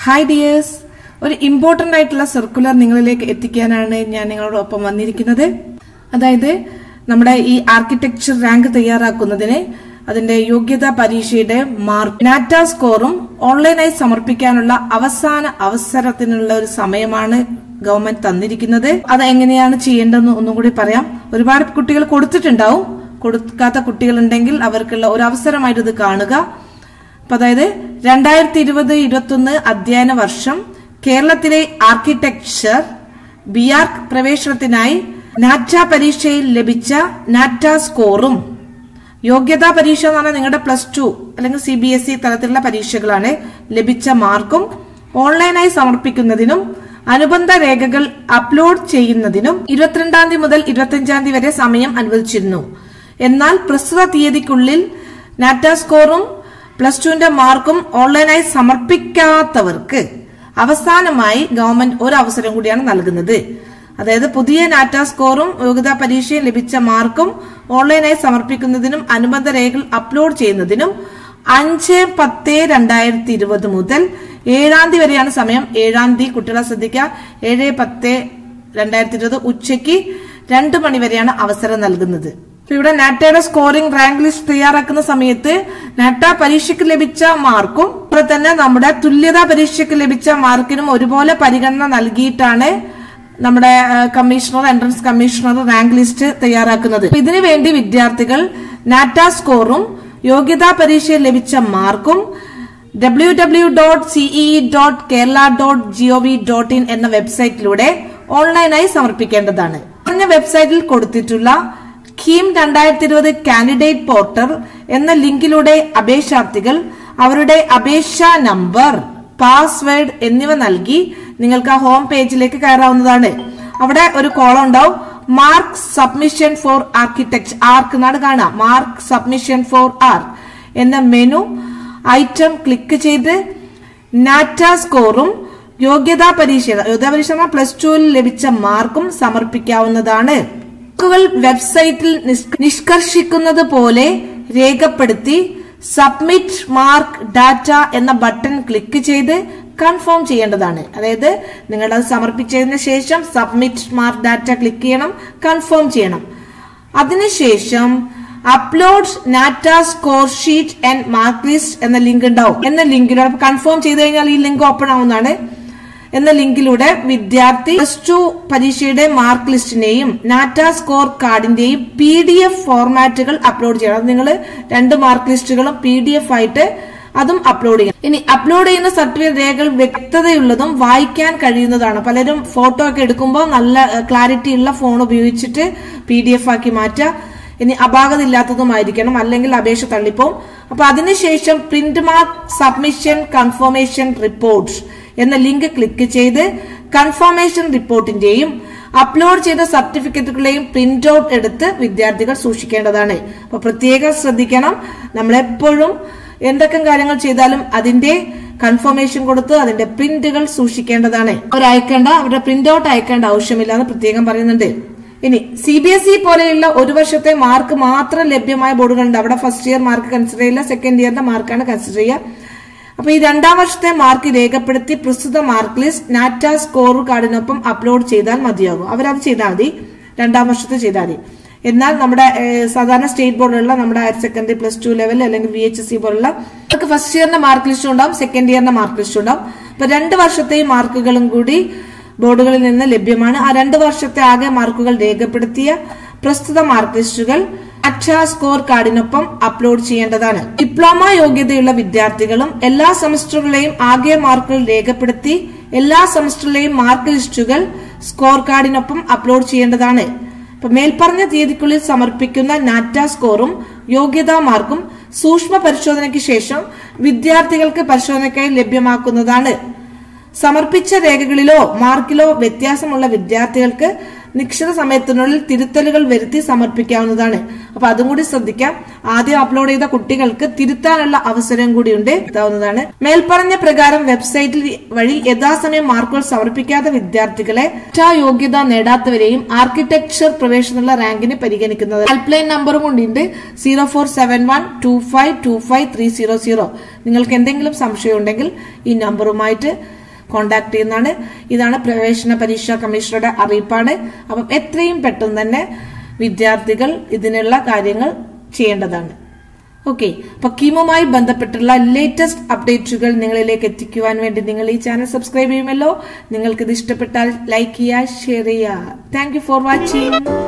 hi dears ഒരു important ആയിട്ടുള്ള circular നിങ്ങളിലേക്ക് എത്തിക്കാനാണ് ഞാൻ നിങ്ങളോടൊപ്പം വന്നിരിക്കുന്നത് അതായത് നമ്മുടെ ഈ ആർക്കിടെക്ചർ റാങ്ക് തയ്യാറാക്കുന്നതിന് അതിന്റെ യോഗ്യതാ പരീക്ഷയുടെ മാർക്ക് നാറ്റ സ്കോറും ഓൺലൈനായി സമർപ്പിക്കാനുള്ള അവസാന അവസരത്തിനുള്ള ഒരു സമയമാണ് ഗവൺമെന്റ് തന്നിരിക്കുന്നത് അത് എങ്ങനെയാണ് ചെയ്യേണ്ടതെന്ന് ഒന്നും കൂടി പറയാം ഒരുപാട് കുട്ടികൾ കൊടുത്തിട്ടുണ്ടാവും കൊടുക്കാത്ത കുട്ടികളുണ്ടെങ്കിൽ അവർക്കുള്ള ഒരു അവസരമായിട്ട് ഇത് കാണുക അപ്പൊ അതായത് രണ്ടായിരത്തി ഇരുപത് ഇരുപത്തി ഒന്ന് അധ്യയന വർഷം കേരളത്തിലെ ആർക്കിടെക്ചർ ബി ആർ പ്രവേശനത്തിനായി നാറ്റ പരീക്ഷയിൽ ലഭിച്ച നാറ്റ സ്കോറും യോഗ്യതാ പരീക്ഷ എന്ന് പറഞ്ഞാൽ നിങ്ങളുടെ പ്ലസ് ടു അല്ലെങ്കിൽ സി ബി എസ് ഇ തലത്തിലുള്ള പരീക്ഷകളാണ് ലഭിച്ച മാർക്കും ഓൺലൈനായി സമർപ്പിക്കുന്നതിനും അനുബന്ധ രേഖകൾ അപ്ലോഡ് ചെയ്യുന്നതിനും ഇരുപത്തിരണ്ടാം തീയതി മുതൽ ഇരുപത്തിയഞ്ചാം തീയതി വരെ സമയം അനുവദിച്ചിരുന്നു എന്നാൽ പ്രസ്തുത തീയതിക്കുള്ളിൽ നാറ്റ സ്കോറും പ്ലസ് ടുവിന്റെ മാർക്കും ഓൺലൈനായി സമർപ്പിക്കാത്തവർക്ക് അവസാനമായി ഗവൺമെന്റ് ഒരു അവസരം കൂടിയാണ് നൽകുന്നത് അതായത് പുതിയ നാറ്റ സ്കോറും യോഗ്യതാ പരീക്ഷയിൽ ലഭിച്ച മാർക്കും ഓൺലൈനായി സമർപ്പിക്കുന്നതിനും അനുബന്ധ രേഖകൾ അപ്ലോഡ് ചെയ്യുന്നതിനും അഞ്ച് പത്ത് രണ്ടായിരത്തി ഇരുപത് മുതൽ ഏഴാം തീയതി വരെയാണ് സമയം ഏഴാം തീയതി കുട്ടികളെ ശ്രദ്ധിക്കുക ഏഴ് പത്ത് രണ്ടായിരത്തി ഇരുപത് ഉച്ചയ്ക്ക് രണ്ട് മണി വരെയാണ് അവസരം നൽകുന്നത് ഇപ്പൊ ഇവിടെ നാറ്റയുടെ സ്കോറിംഗ് റാങ്ക് ലിസ്റ്റ് തയ്യാറാക്കുന്ന സമയത്ത് നാറ്റ പരീക്ഷയ്ക്ക് ലഭിച്ച മാർക്കും അതുപോലെ തന്നെ നമ്മുടെ തുല്യതാ പരീക്ഷയ്ക്ക് ലഭിച്ച മാർക്കിനും ഒരുപോലെ പരിഗണന നൽകിയിട്ടാണ് നമ്മുടെ commissioner entrance commissioner rank list തയ്യാറാക്കുന്നത് അപ്പൊ ഇതിനു വേണ്ടി വിദ്യാർത്ഥികൾ നാറ്റ സ്കോറും യോഗ്യതാ പരീക്ഷയിൽ ലഭിച്ച മാർക്കും W W dot CE dot Kerala dot GOV dot in എന്ന വെബ്സൈറ്റിലൂടെ ഓൺലൈനായി സമർപ്പിക്കേണ്ടതാണ് പറഞ്ഞ വെബ്സൈറ്റിൽ കൊടുത്തിട്ടുള്ള കീം രണ്ടായിരത്തി ഇരുപത് കാൻഡിഡേറ്റ് പോർട്ടൽ എന്ന ലിങ്കിലൂടെ അപേക്ഷാർത്ഥികൾ അവരുടെ അപേക്ഷാ നമ്പർ പാസ്വേഡ് എന്നിവ നൽകി നിങ്ങൾക്ക് ആ ഹോം പേജിലേക്ക് കയറാവുന്നതാണ് അവിടെ ഒരു കോളം ഉണ്ടാവും mark submission for architecture arch എന്നാണ് കാണുക മാർക്ക് സബ്മിഷൻ ഫോർ ആർ എന്ന മെനു ഐറ്റം ക്ലിക്ക് ചെയ്ത് നാറ്റ സ്കോറും യോഗ്യതാ പരീക്ഷ യോഗ്യതാ പരീക്ഷ പ്ലസ് ടുവിൽ ലഭിച്ച മാർക്കും സമർപ്പിക്കാവുന്നതാണ് മാർക്കുകൾ വെബ്സൈറ്റിൽ നിഷ്കർഷിക്കുന്നത് പോലെ രേഖപ്പെടുത്തി സബ്മിറ്റ് മാർക്ക് ഡാറ്റ എന്ന ബട്ടൺ ക്ലിക്ക് ചെയ്ത് കൺഫേം ചെയ്യേണ്ടതാണ് അതായത് നിങ്ങൾ അത് സമർപ്പിച്ചതിന് ശേഷം സബ്മിറ്റ് മാർക്ക് ഡാറ്റ ക്ലിക്ക് ചെയ്യണം കൺഫേം ചെയ്യണം അതിനുശേഷം upload NATA score sheet and mark list എന്ന ലിങ്ക് ഉണ്ടാവും എന്ന ലിങ്കിലൂടെ കൺഫേം ചെയ്ത് കഴിഞ്ഞാൽ ഈ ലിങ്ക് ഓപ്പൺ ആവുന്നതാണ് എന്ന ലിങ്കിലൂടെ വിദ്യാർത്ഥി പ്ലസ് ടു പരീക്ഷയുടെ മാർക്ക് ലിസ്റ്റിന്റെയും നാറ്റ സ്കോർ കാർഡിന്റെയും പി ഡി എഫ് ഫോർമാറ്റുകൾ അപ്ലോഡ് ചെയ്യണം അത് നിങ്ങൾ രണ്ട് മാർക്ക് ലിസ്റ്റുകളും പി ഡി എഫ് ആയിട്ട് അതും അപ്ലോഡ് ചെയ്യണം ഇനി അപ്ലോഡ് ചെയ്യുന്ന സർട്ടിഫിക്കറ്റ് രേഖകൾ വ്യക്തതയുള്ളതും വായിക്കാൻ കഴിയുന്നതാണ് പലരും ഫോട്ടോ ഒക്കെ എടുക്കുമ്പോൾ നല്ല ക്ലാരിറ്റി ഉള്ള ഫോൺ ഉപയോഗിച്ചിട്ട് പി ഡി എഫ് ആക്കി മാറ്റുക ഇനി അപാകത ഇല്ലാത്തതുമായിരിക്കണം അല്ലെങ്കിൽ അപേക്ഷ തള്ളിപ്പോവും അപ്പൊ അതിനുശേഷം print mark submission confirmation report എന്ന ലിങ്ക് ക്ലിക്ക് ചെയ്ത് കൺഫർമേഷൻ റിപ്പോർട്ടിന്റെയും അപ്ലോഡ് ചെയ്ത സർട്ടിഫിക്കറ്റുകളെയും പ്രിന്റ് ഔട്ട് എടുത്ത് വിദ്യാർത്ഥികൾ സൂക്ഷിക്കേണ്ടതാണ് അപ്പൊ പ്രത്യേകം ശ്രദ്ധിക്കണം നമ്മൾ എപ്പോഴും എന്തൊക്കെ കാര്യങ്ങൾ ചെയ്താലും അതിന്റെ കൺഫർമേഷൻ കൊടുത്ത് അതിന്റെ പ്രിന്റുകൾ സൂക്ഷിക്കേണ്ടതാണ് അവർ അയക്കേണ്ട അവരുടെ പ്രിന്റ് ഔട്ട് അയക്കേണ്ട ആവശ്യമില്ല എന്ന് പ്രത്യേകം പറയുന്നുണ്ട് ഇനി സി ബി എസ് ഇ പോലെയുള്ള ഒരു വർഷത്തെ മാർക്ക് മാത്രം ലഭ്യമായ ബോർഡുകളുണ്ട് അവിടെ ഫസ്റ്റ് ഇയർ മാർക്ക് കൺസിഡർ ചെയ്യില്ല സെക്കൻഡ് ഇയറിന്റെ മാർക്കാണ് കൺസിഡർ ചെയ്യുക അപ്പൊ ഈ രണ്ടാം വർഷത്തെ മാർക്ക് രേഖപ്പെടുത്തി പ്രസ്തുത മാർക്ക് ലിസ്റ്റ് നാറ്റ സ്കോർ കാർഡിനൊപ്പം അപ്ലോഡ് ചെയ്താൽ മതിയാകും അവരത് ചെയ്താൽ മതി രണ്ടാം വർഷത്തെ ചെയ്താൽ മതി എന്നാൽ നമ്മുടെ സാധാരണ സ്റ്റേറ്റ് ബോർഡിലുള്ള നമ്മുടെ higher secondary plus two level അല്ലെങ്കിൽ വി എച്ച് എസ് സി പോലുള്ള അവർക്ക് ഫസ്റ്റ് ഇയറിന്റെ മാർക്ക് ലിസ്റ്റ് ഉണ്ടാവും സെക്കൻഡ് ഇയറിന്റെ മാർക്ക് ലിസ്റ്റ് ഉണ്ടാവും അപ്പൊ രണ്ട് വർഷത്തെയും മാർക്കുകളും കൂടി ബോർഡുകളിൽ നിന്ന് ലഭ്യമാണ് ആ രണ്ട് വർഷത്തെ ആകെ മാർക്കുകൾ രേഖപ്പെടുത്തിയ പ്രസ്തുത മാർക്ക് ലിസ്റ്റുകൾ അക്ഷ സ്കോർ കാർഡിനൊപ്പം അപ്ലോഡ് ചെയ്യേണ്ടതാണ് ഡിപ്ലോമ യോഗ്യതയുള്ള വിദ്യാർത്ഥികളും എല്ലാ സെമസ്റ്ററുകളെയും ആകെ മാർക്കുകൾ രേഖപ്പെടുത്തി എല്ലാ സെമസ്റ്ററിലെയും മാർക്ക് ലിസ്റ്റുകൾ സ്കോർ കാർഡിനൊപ്പം അപ്ലോഡ് ചെയ്യേണ്ടതാണ് ഇപ്പൊ മേൽപ്പറഞ്ഞ തീയതിക്കുള്ളിൽ സമർപ്പിക്കുന്ന നാറ്റ സ്കോറും യോഗ്യതാ മാർക്കും സൂക്ഷ്മ പരിശോധനയ്ക്ക് ശേഷം വിദ്യാർത്ഥികൾക്ക് പരിശോധനയ്ക്കായി ലഭ്യമാക്കുന്നതാണ് സമർപ്പിച്ച രേഖകളിലോ മാർക്കിലോ വ്യത്യാസമുള്ള വിദ്യാർത്ഥികൾക്ക് നിശ്ചിത സമയത്തിനുള്ളിൽ തിരുത്തലുകൾ വരുത്തി സമർപ്പിക്കാവുന്നതാണ് അപ്പൊ അതും കൂടി ശ്രദ്ധിക്കാം ആദ്യം അപ്ലോഡ് ചെയ്ത കുട്ടികൾക്ക് തിരുത്താനുള്ള അവസരം കൂടിയുണ്ട് എത്താവുന്നതാണ് മേൽപ്പറഞ്ഞ പ്രകാരം വെബ്സൈറ്റിൽ വഴി യഥാസമയം മാർക്കുകൾ സമർപ്പിക്കാത്ത വിദ്യാർത്ഥികളെ യോഗ്യത നേടാത്തവരെയും ആർക്കിടെക്ചർ പ്രവേശനമുള്ള റാങ്കിന് പരിഗണിക്കുന്നത് ഹെൽപ്പ് ലൈൻ നമ്പറും കൊണ്ടുണ്ട് zero four seven one two five two five three zero zero നിങ്ങൾക്ക് എന്തെങ്കിലും സംശയം ഉണ്ടെങ്കിൽ ഈ നമ്പറുമായിട്ട് കോണ്ടാക്ട് ചെയ്യുന്നതാണ് ഇതാണ് പ്രവേശന പരീക്ഷാ കമ്മീഷണറുടെ അറിയിപ്പാണ് അപ്പം എത്രയും പെട്ടെന്ന് തന്നെ വിദ്യാർത്ഥികൾ ഇതിനുള്ള കാര്യങ്ങൾ ചെയ്യേണ്ടതാണ് ഓക്കെ അപ്പൊ കീമുമായി ബന്ധപ്പെട്ടുള്ള ലേറ്റസ്റ്റ് അപ്ഡേറ്റുകൾ നിങ്ങളിലേക്ക് എത്തിക്കുവാൻ വേണ്ടി നിങ്ങൾ ഈ ചാനൽ സബ്സ്ക്രൈബ് ചെയ്യുമല്ലോ നിങ്ങൾക്ക് ഇത് ഇഷ്ടപ്പെട്ടാൽ ലൈക്ക് ചെയ്യുക ഷെയർ ചെയ്യുക താങ്ക് യു ഫോർ വാച്ചിങ്